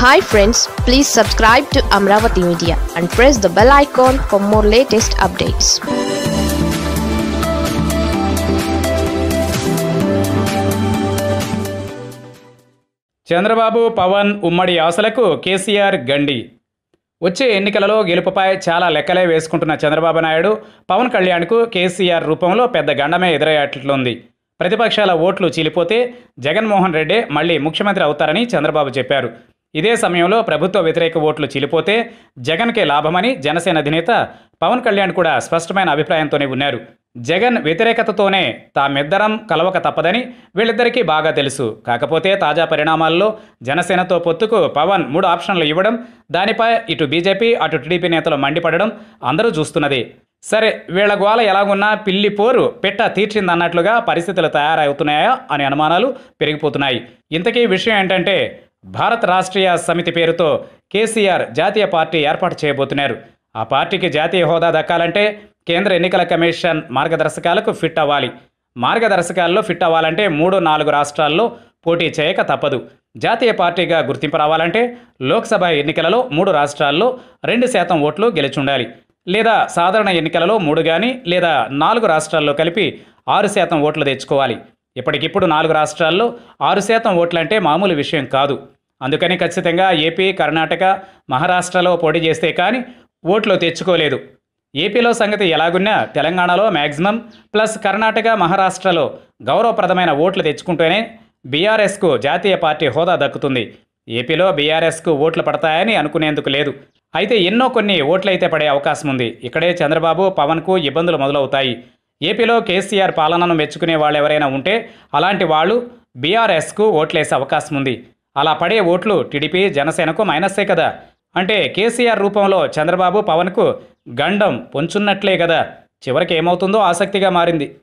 hi friends please subscribe to Amaravati media and press the bell icon for more latest updates Chandrababu Pawan ఉమ్మడి ఆశలకు కేసీఆర్ గండి వచ్చే ఎన్నికలలో గెలుపుపై చాలా లెక్కలే వేసుకుంటున్న చంద్రబాబు నాయుడు పవన్ కళ్యాణ్కు కేసీఆర్ రూపంలో పెద్ద గండమే ఎదురయ్యేట్లుంది ప్రతిపక్షాల ఓట్లు చీలిపోతే జగన్మోహన్ రెడ్డి మళ్ళీ ముఖ్యమంత్రి అవుతారని చంద్రబాబు చెప్పారు ఇదే సమయంలో ప్రభుత్వ వ్యతిరేక ఓట్లు చీలిపోతే జగన్కే లాభమని జనసేన అధినేత పవన్ కళ్యాణ్ కూడా స్పష్టమైన అభిప్రాయంతోనే ఉన్నారు జగన్ వ్యతిరేకతతోనే తామిద్దరం కలవక తప్పదని వీళ్ళిద్దరికీ బాగా తెలుసు కాకపోతే తాజా పరిణామాల్లో జనసేనతో పొత్తుకు పవన్ మూడు ఆప్షన్లు ఇవ్వడం దానిపై ఇటు బీజేపీ అటు టీడీపీ నేతలు మండిపడడం అందరూ చూస్తున్నదే సరే వీళ్ల గోల ఎలాగున్నా పిల్లి పోరు పెట్ట తీర్చిందన్నట్లుగా పరిస్థితులు తయారవుతున్నాయా అనే అనుమానాలు పెరిగిపోతున్నాయి ఇంతకీ విషయం ఏంటంటే భారత రాష్ట్రీయ సమితి పేరుతో కేసీఆర్ జాతీయ పార్టీ ఏర్పాటు చేయబోతున్నారు ఆ పార్టీకి జాతీయ హోదా దక్కాలంటే కేంద్ర ఎన్నికల కమిషన్ మార్గదర్శకాలకు ఫిట్ అవ్వాలి మార్గదర్శకాల్లో ఫిట్ అవ్వాలంటే మూడు నాలుగు రాష్ట్రాల్లో పోటీ చేయక తప్పదు జాతీయ పార్టీగా గుర్తింపు రావాలంటే లోక్సభ ఎన్నికలలో మూడు రాష్ట్రాల్లో రెండు శాతం ఓట్లు గెలిచుండాలి లేదా సాధారణ ఎన్నికలలో మూడు కానీ లేదా నాలుగు రాష్ట్రాల్లో కలిపి ఆరు శాతం ఓట్లు తెచ్చుకోవాలి ఇప్పటికిప్పుడు నాలుగు రాష్ట్రాల్లో ఆరు శాతం ఓట్లంటే మామూలు విషయం కాదు అందుకని ఖచ్చితంగా ఏపీ కర్ణాటక మహారాష్ట్రలో పోటీ చేస్తే కానీ ఓట్లు తెచ్చుకోలేదు ఏపీలో సంగతి ఎలాగున్నా తెలంగాణలో మ్యాక్సిమం ప్లస్ కర్ణాటక మహారాష్ట్రలో గౌరవప్రదమైన ఓట్లు తెచ్చుకుంటేనే బీఆర్ఎస్కు జాతీయ పార్టీ హోదా దక్కుతుంది ఏపీలో బీఆర్ఎస్కు ఓట్లు పడతాయని అనుకునేందుకు లేదు అయితే ఎన్నో కొన్ని ఓట్లయితే పడే అవకాశం ఉంది ఇక్కడే చంద్రబాబు పవన్కు ఇబ్బందులు మొదలవుతాయి ఏపీలో కేసీఆర్ పాలనను మెచ్చుకునే వాళ్ళు ఎవరైనా ఉంటే అలాంటి వాళ్ళు బీఆర్ఎస్కు ఓట్లేసే అవకాశం ఉంది అలా పడే ఓట్లు టీడీపీ జనసేనకు మైనస్సే కదా అంటే కేసీఆర్ రూపంలో చంద్రబాబు పవన్కు గండం పొంచున్నట్లే కదా చివరికి ఏమవుతుందో ఆసక్తిగా మారింది